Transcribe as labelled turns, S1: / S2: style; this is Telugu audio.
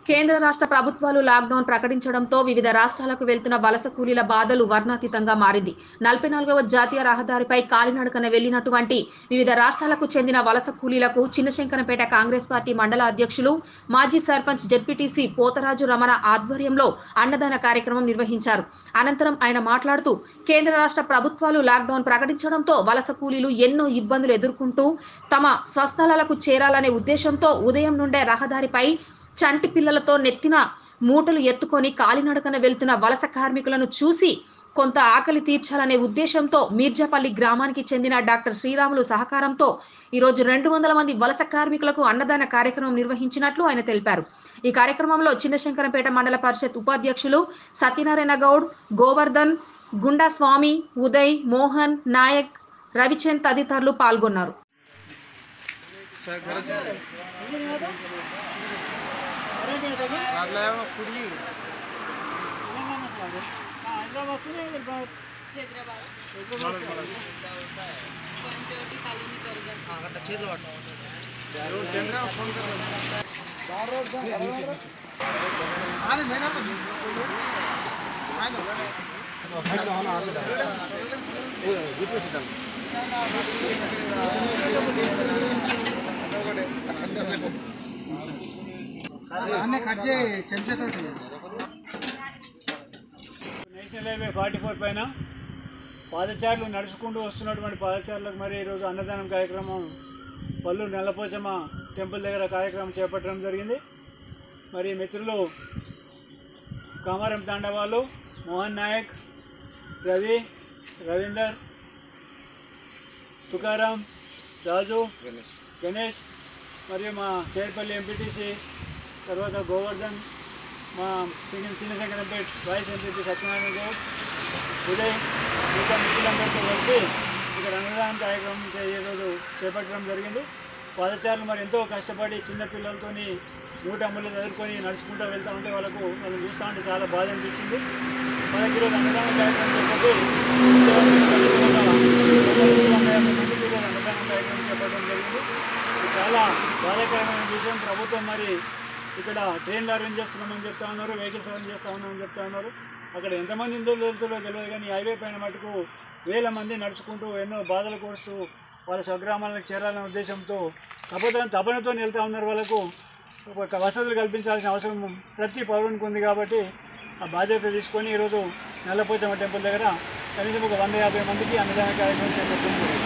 S1: కేంద్ర రాష్ట్ర ప్రభుత్వాలు లాక్డౌన్ ప్రకటించడంతో వివిధ రాష్ట్రాలకు వెళ్తున్న వలస కూలీల బాధలు వర్ణాతీతంగా మారింది నలభై నాలుగవ జాతీయ రహదారిపై కాలినడకన వెళ్లినటువంటి వివిధ రాష్ట్రాలకు చెందిన వలస కూలీలకు చిన్నశంకరపేట కాంగ్రెస్ పార్టీ మండల అధ్యక్షులు మాజీ సర్పంచ్ జెడ్పీటీసీ పోతరాజు రమణ ఆధ్వర్యంలో అన్నదాన కార్యక్రమం నిర్వహించారు అనంతరం ఆయన మాట్లాడుతూ కేంద్ర రాష్ట్ర ప్రభుత్వాలు లాక్డౌన్ ప్రకటించడంతో వలస కూలీలు ఎన్నో ఇబ్బందులు ఎదుర్కొంటూ తమ స్వస్థలాలకు చేరాలనే ఉద్దేశంతో ఉదయం నుండే రహదారిపై చంటి పిల్లలతో నెత్తిన మూటలు ఎత్తుకొని కాలినడకన వెళ్తున్న వలస కార్మికులను చూసి కొంత ఆకలి తీర్చాలనే ఉద్దేశంతో మీర్జాపల్లి గ్రామానికి చెందిన డాక్టర్ శ్రీరాములు సహకారంతో ఈరోజు రెండు వందల మంది వలస కార్మికులకు అన్నదాన కార్యక్రమం నిర్వహించినట్లు ఆయన తెలిపారు ఈ కార్యక్రమంలో చిన్నశంకరంపేట మండల పరిషత్ ఉపాధ్యక్షులు సత్యనారాయణ గౌడ్ గోవర్ధన్ గుండా స్వామి ఉదయ్ మోహన్ నాయక్ రవిచంద్ తదితరులు పాల్గొన్నారు
S2: నేషనల్ హైవే ఫార్టీ ఫోర్ పైన పాదచారులు నడుచుకుంటూ వస్తున్నటువంటి పాదచారులకు మరి ఈరోజు అన్నదానం కార్యక్రమం పల్లు నెల్లపోచమ్మ టెంపుల్ దగ్గర కార్యక్రమం చేపట్టడం జరిగింది మరి మిత్రులు కామారం తాండవాలు మోహన్ నాయక్ రవి రవీందర్ తుకారాం రాజు గణేష్ మరియు మా చేర్పల్లి ఎంపీటీసీ తర్వాత గోవర్ధన్ మా చిన్న చిన్నశంకరంపేట వైస్ ఎంపీ సత్యనారాయణ గౌడ్ ఉదయ్ మిగతా మిత్రులందరితో కలిసి ఇక్కడ అన్నదానం కార్యక్రమం చే- ఈరోజు చేపట్టడం జరిగింది పాదచారులు మరి ఎంతో కష్టపడి చిన్న పిల్లలతోని మూట అమ్ములు ఎదుర్కొని నడుచుకుంటూ వెళ్తూ ఉంటే వాళ్ళకు వాళ్ళని చూస్తూ ఉంటే చాలా బాధ అనిపించింది మనకి ఈరోజు అన్నదానం కార్యక్రమం చేపట్టి మందికి ఈరోజు అన్నదానం కార్యక్రమం చేపట్టడం జరిగింది ఇది చాలా బాధాకరమైన విషయం ప్రభుత్వం మరి ఇక్కడ ట్రైన్లు అరేంజ్ చేస్తున్నామని చెప్తా ఉన్నారు వెహికల్స్ అరేంజ్ చేస్తా ఉన్నామని చెప్తా ఉన్నారు అక్కడ ఎంతమంది ఇందులో వెళ్తుందో తెలియదు కానీ హైవే పైన మటుకు వేల మంది నడుచుకుంటూ ఎన్నో బాధలు కోరుస్తూ వాళ్ళ స్వగ్రామాలకు చేరాలనే ఉద్దేశంతో తపన తపనతో వెళ్తా ఉన్నారు వాళ్ళకు ఒక వసతులు కల్పించాల్సిన అవసరం ప్రతి పౌరునికి ఉంది కాబట్టి ఆ బాధ్యత తీసుకొని ఈరోజు నల్లపోచమ్మ టెంపుల్ దగ్గర కనీసం ఒక వంద యాభై మందికి అన్నదాన కార్యక్రమం చేపట్టింది